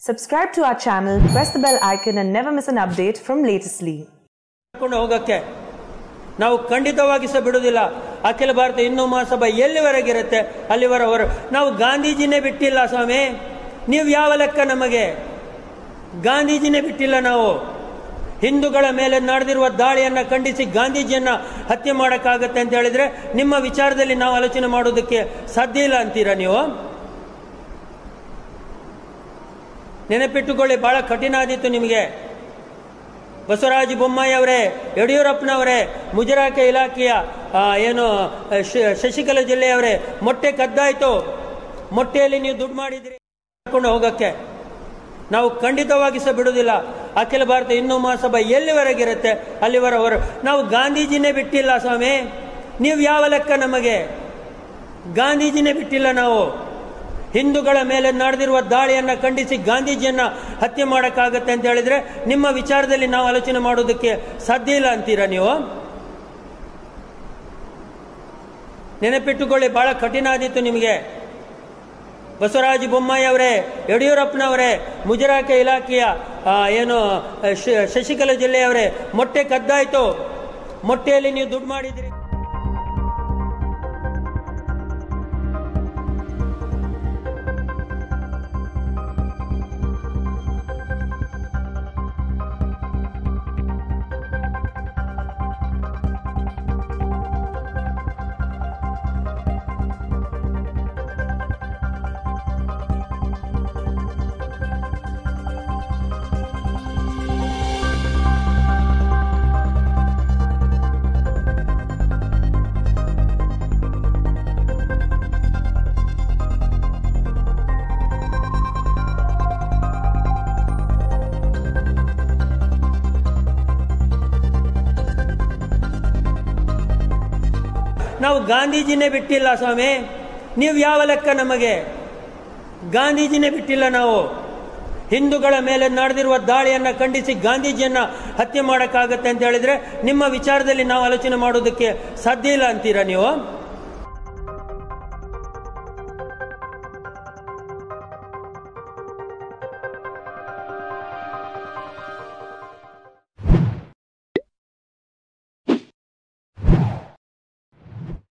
Subscribe to our channel, press the bell icon, and never miss an update from Latestly. ಕರ್ಕೊಂಡು ಹೋಗಕ್ಕೆ ನಾವು ಖಂಡಿತವಾಗಿ ಸಹ ಬಿಡುವುದಿಲ್ಲ ಅಖಿಲ ಭಾರತ ಹಿಂದೂ ಮಹಾಸಭಾ ಎಲ್ಲಿವರೆಗಿರುತ್ತೆ ಅಲ್ಲಿವರೆವರು ನಾವು ಗಾಂಧೀಜಿನೇ ಬಿಟ್ಟಿಲ್ಲ ಸ್ವಾಮಿ ನೀವು ಯಾವ ಲೆಕ್ಕ ನಮಗೆ ಗಾಂಧೀಜಿನೇ ಬಿಟ್ಟಿಲ್ಲ ನಾವು ಹಿಂದೂಗಳ ಮೇಲೆ ನಡೆದಿರುವ ದಾಳಿಯನ್ನ ಖಂಡಿಸಿ ಗಾಂಧೀಜಿಯನ್ನ ಹತ್ಯೆ ಮಾಡೋಕ್ಕಾಗತ್ತೆ ಅಂತ ಹೇಳಿದ್ರೆ ನಿಮ್ಮ ವಿಚಾರದಲ್ಲಿ ನಾವು ಆಲೋಚನೆ ಮಾಡೋದಕ್ಕೆ ಸಾಧ್ಯ ಇಲ್ಲ ಅಂತೀರಾ ನೀವು ನೆನಪಿಟ್ಟುಕೊಳ್ಳಿ ಬಹಳ ಕಠಿಣ ಆದಿತ್ತು ನಿಮಗೆ ಬಸವರಾಜ ಬೊಮ್ಮಾಯಿ ಅವರೇ ಯಡಿಯೂರಪ್ಪನವರೇ ಮುಜರಾಕೆ ಇಲಾಖೆಯ ಆ, ಏನು ಶ- ಶಶಿಕಲಾ ಜಿಲ್ಲೆಯವರೇ ಮೊಟ್ಟೆ ಕದ್ದಾಯ್ತು ಮೊಟ್ಟೆಯಲ್ಲಿ ನೀವು ದುಡ್ಡು ಮಾಡಿದ್ರಿ ಕರ್ಕೊಂಡು ಹೋಗಕ್ಕೆ ನಾವು ಖಂಡಿತವಾಗಿ ಸಹ ಬಿಡುವುದಿಲ್ಲ ಅಖಿಲ ಭಾರತ ಹಿಂದೂ ಮಹಾಸಭಾ ಎಲ್ಲಿವರೆಗಿರುತ್ತೆ ಅಲ್ಲಿವರೆವರು ನಾವು ಗಾಂಧೀಜಿನೇ ಬಿಟ್ಟಿಲ್ಲ ಸ್ವಾಮಿ ನೀವು ಯಾವ ಲೆಕ್ಕ ನಮಗೆ ಗಾಂಧೀಜಿನೇ ಬಿಟ್ಟಿಲ್ಲ ನಾವು ಹಿಂದೂಗಳ ಮೇಲೆ ನಡೆದಿರುವ ದಾಳಿಯನ್ನ ಖಂಡಿಸಿ ಗಾಂಧೀಜಿಯನ್ನ ಹತ್ಯೆ ಮಾಡೋಕ್ಕಾಗತ್ತೆ ಅಂತ ಹೇಳಿದ್ರೆ ನಿಮ್ಮ ವಿಚಾರದಲ್ಲಿ ನಾವು ಆಲೋಚನೆ ಮಾಡೋದಕ್ಕೆ ಸಾಧ್ಯ ಇಲ್ಲ ಅಂತೀರಾ ನೀವು ನೆನಪಿಟ್ಟುಕೊಳ್ಳಿ ಬಹಳ ಕಠಿಣ ಆದಿತ್ತು ನಿಮಗೆ ಬಸವರಾಜ ಬೊಮ್ಮಾಯಿ ಅವರೇ ಯಡಿಯೂರಪ್ಪನವರೇ ಮುಜರಾಕೆ ಇಲಾಖೆಯ ಆ, ಏನು ಶ- ಶಶಿಕಲಾ ಜಿಲ್ಲೆಯವರೇ ಮೊಟ್ಟೆ ಕದ್ದಾಯ್ತು ಮೊಟ್ಟೆಯಲ್ಲಿ ನೀವು ದುಡ್ಡು ಮಾಡಿದ್ರಿ ನಾವು ಗಾಂಧೀಜಿನೇ ಬಿಟ್ಟಿಲ್ಲ ಸ್ವಾಮಿ ನೀವು ಯಾವ ಲೆಕ್ಕ ನಮಗೆ ಗಾಂಧೀಜಿನೇ ಬಿಟ್ಟಿಲ್ಲ ನಾವು ಹಿಂದೂಗಳ ಮೇಲೆ ನಡೆದಿರುವ ದಾಳಿಯನ್ನ ಖಂಡಿಸಿ ಗಾಂಧೀಜಿಯನ್ನ ಹತ್ಯೆ ಮಾಡೋಕ್ಕಾಗತ್ತೆ ಅಂತ ಹೇಳಿದ್ರೆ ನಿಮ್ಮ ವಿಚಾರದಲ್ಲಿ ನಾವು ಆಲೋಚನೆ ಮಾಡೋದಕ್ಕೆ ಸಾಧ್ಯ ಇಲ್ಲ ಅಂತೀರಾ ನೀವು